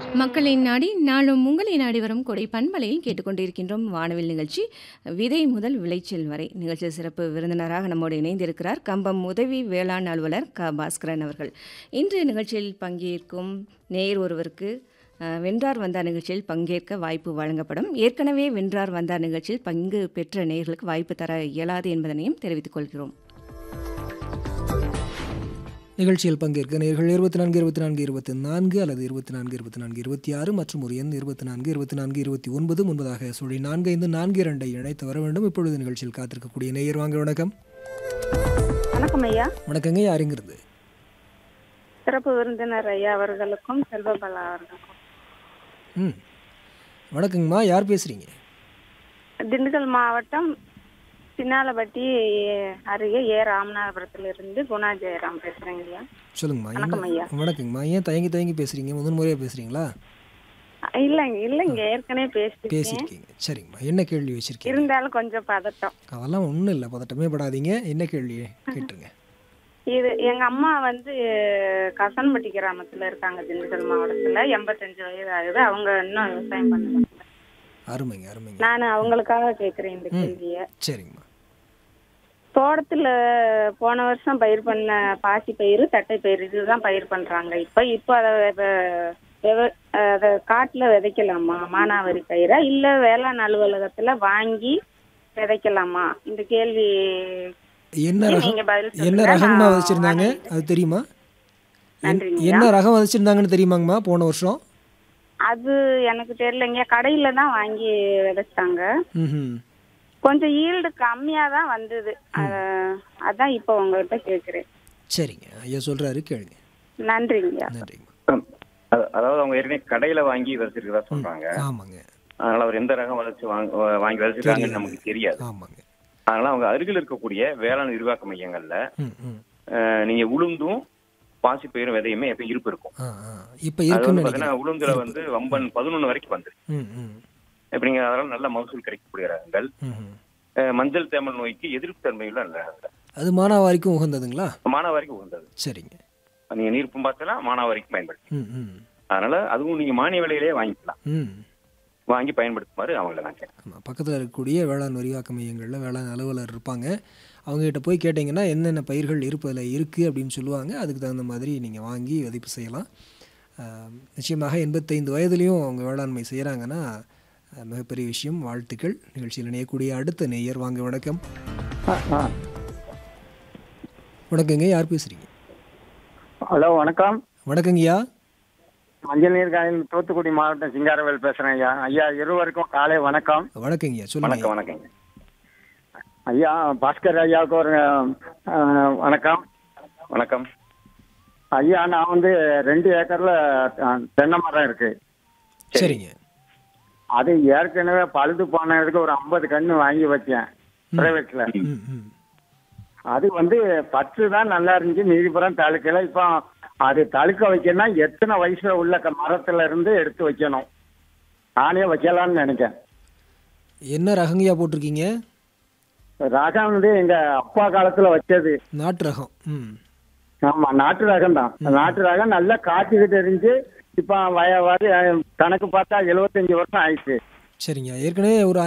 மக்களின் நாடி நாளும் உங்களை நாடி வரும் கொடை பண்பலையில் கேட்டுக்கொண்டிருக்கின்றோம் வானவில் நிகழ்ச்சி விதை முதல் விளைச்சல் வரை நிகழ்ச்சி சிறப்பு விருந்தினராக நம்மோடு இணைந்திருக்கிறார் கம்பம் உதவி வேளாண் அலுவலர் க பாஸ்கரன் அவர்கள் இன்று நிகழ்ச்சியில் பங்கேற்கும் நேயர் ஒருவருக்கு அஹ், வென்றார் வந்தார் நிகழ்ச்சியில் பங்கேற்க வாய்ப்பு வழங்கப்படும் ஏற்கனவே வென்றார் வந்தார் நிகழ்ச்சியில் பங்கு பெற்ற நேயர்களுக்கு வாய்ப்பு தர இயலாது என்பதனையும் தெரிவித்துக் கொள்கிறோம் நிகழ்ச்சியில் பங்கேற்க நேர்கள் இருபத்தி நான்கு இருபத்தி நான்கு இருபத்தி நான்கு அல்லது இருபத்தி நான்கு இருபத்தி நான்கு இருபத்தி ஆறு மற்றும் ஒரு எண் இருபத்தி நான்கு இருபத்தி நான்கு இருபத்தி ஒன்பது முன்பதாக சுழி நான்கு ஐந்து நான்கு இரண்டை இணைத்து வர வேண்டும் இப்பொழுது நிகழ்ச்சியில் காத்திருக்கக்கூடிய நேயர் வாங்க வணக்கம் வணக்கம் ஐயா வணக்கங்க யாருங்கிறது சிறப்பு விருந்தினர் ஐயா அவர்களுக்கும் செல்வபாலா அவர்களுக்கும் ம் வணக்கங்கம்மா யார் பேசுகிறீங்க திண்டுக்கல் மாவட்டம் சின்னாலப்பட்டி அருகே ஏ ராமநாதபுரத்திலிருந்து குணா ஜெயராம் பேசுறேங்க ஐயா சொல்லுங்கம்மா வணக்கம் ஐயா. என்ன வணக்கங்கம்மா ஏன் தயங்கி தயங்கி பேசுகிறீங்க முதன் முறையாக பேசுகிறீங்களா அஹ் இல்லைங்க இல்லைங்க ஏற்கனவே பேசிருக்கேன் பேசியிருக்கீங்க சரிங்கம்மா என்ன கேள்வி வச்சுருக்கீங்க இருந்தாலும் கொஞ்சம் பதட்டம் அதெல்லாம் ஒன்றும் இல்லை பதட்டமே படாதீங்க என்ன கேள்வி கேட்டுருங்க இது எங்க அம்மா வந்து கசன்பட்டி கிராமத்துல இருக்காங்க திண்டுக்கல் மாவட்டத்துல எண்பத்தஞ்சு வயது ஆகுது அவங்க இன்னும் விவசாயம் பண்ணுறாங்க அருமைங்க அருமைங்க நான் அவங்களுக்காக கேக்குறேன் இந்த கேள்வியை சரிங்கம்மா தோட்டத்துல போன வருஷம் பயிர் பண்ண பாசி பயிர் தட்டை பயிர் இதுதான் பயிர் பண்றாங்க இப்ப இப்ப அதை வெ- வெவ- அதை காட்டுல விதைக்கலாமா மானாவாரி பயிரா இல்ல வேளாண் அலுவலகத்துல வாங்கி விதைக்கலாமா இந்த கேள்வி என்ன ரகம் நீங்க பதில் என்ன சொல்லுங்க. ரகம்மா நான் விதைச்சிருந்தாங்க அது தெரியுமா என்- நன்றிங்க என்ன ரகம் விதைச்சிருந்தாங்கன்னு தெரியுமாங்கம்மா போன வருஷம் அது எனக்கு தெரியலங்க கடையில தான் வாங்கி விதைச்சாங்க ம் கொஞ்சம் ஈல்டு கம்மியா தான் வந்தது அஹ், அதான் இப்போ உங்ககிட்ட கேக்குறேன் சரிங்க ஐயா சொல்றாரு கேளுங்க நன்றிங்க நன்றிங்கம்மா அது- அதாவது அவங்க ஏற்கனவே கடையில வாங்கி விதைச்சிருக்கதா சொல்றாங்க ஆமாங்க அதனால அவர் எந்த ரகம் விதைச்சு வாங்க வாங்கி விதைச்சிருக்காங்கன்னு நமக்கு தெரியாது ஆமாங்க அதனால அவங்க அருகில் இருக்கக்கூடிய வேளாண் விரிவாக்க மையங்கள்ல ம் ம் அஹ், நீங்க உளுந்தும் பாசிப்பயிரும் விதையுமே எப்பயும் இருப்பு இருக்கும் ஆ ஆ இப்போ அது இருக்குன்னு வந்து பாத்தீங்கன்னா நினைக்கிறேன் உளுந்துல வந்து வம்பன் பதினொன்னு வரைக்கும் வந்துரு ம் ம் இப்ப நீங்க அதனால நல்ல மகசூல் கிடைக்கக்கூடிய ரகங்கள் ம் ம். அஹ், மஞ்சள் தேமல் நோய்க்கு எதிர்ப்பு தன்மையுள்ள நல்ல ரகங்கள் அது மானாவாரிக்கும் உகந்ததுங்களா மானாவாரிக்கு உகந்தது சரிங்க நீங்க நீர்ப்பும் பார்த்தா மானாவாரிக்கு பயன்படுத்தும் ம் ம் அதனால அதுவும் நீங்க மானிய விலையிலேயே வாங்கிக்கலாம் ம் வாங்கி பயன்படுத்துமாறு அவங்கள நான் கேட்கிறேன் ஆமாம் பக்கத்தில் இருக்கக்கூடிய வேளாண் விரிவாக்க மையங்களில் வேளாண் அலுவலர் இருப்பாங்க அவங்ககிட்ட போய் கேட்டிங்கன்னா என்னென்ன பயிர்கள் இருப்பதில் இருக்குது அப்படின்னு சொல்லுவாங்க அதுக்கு தகுந்த மாதிரி நீங்கள் வாங்கி விதைப்பு செய்யலாம் ஆஹ், நிச்சயமாக எண்பத்தைந்து வயதுலேயும் அவங்க வேளாண்மை செய்கிறாங்கன்னா ஆஹ், மிகப்பெரிய விஷயம் வாழ்த்துக்கள் நிகழ்ச்சியில் இணையக்கூடிய அடுத்த நேயர் வாங்க வணக்கம் வணக்கங்க யார் பேசுகிறீங்க ஹலோ வணக்கம் வணக்கங்கய்யா மஞ்சள் நீர் காயில் தூத்துக்குடி மாவட்டம் சிங்காரவேல் பேசுறேன் ஐயா ஐயா இருவருக்கும் காலை வணக்கம் வணக்கங்கய்யா வணக்கம் சொல்லுங்க வணக்கங்க ஐயா பாஸ்கர் ஐயாவுக்கு ஒரு அஹ், வணக்கம் வணக்கம் ஐயா நான் வந்து ரெண்டு ஏக்கர்ல அஹ், தென்னை மரம் இருக்கு சரிங்க அது ஏற்கனவே பழுது போனதுக்கு ஒரு ஐம்பது கன்று வாங்கி வச்சேன் பிரைவேட்ல ம் ம் அது வந்து பத்து தான் நல்லா இருந்துச்சு மீதிபுறம் தழுக்கல இப்போ அது தழுக்க வைக்கணும்னா எத்தனை வயசுல உள்ள க- மரத்துல இருந்து எடுத்து வைக்கணும் நானே வைக்கலாம்னு நினைக்கிறேன் என்ன ரகங்கய்யா போட்டிருக்கீங்க ரகம் வந்து எங்க அப்பா காலத்துல வச்சது நாட்டு ரகம் ம் ஆமா நாட்டு ரகம் தான் நாட்டு ரகம் நல்லா காய்ச்சிக்கிட்டு இருந்துச்சு இப்ப வய வரி கணக்கு பார்த்தா எழுபத்தஞ்சு வருஷம் ஆயிடுச்சு சரிங்க ஏற்கனவே ஒரு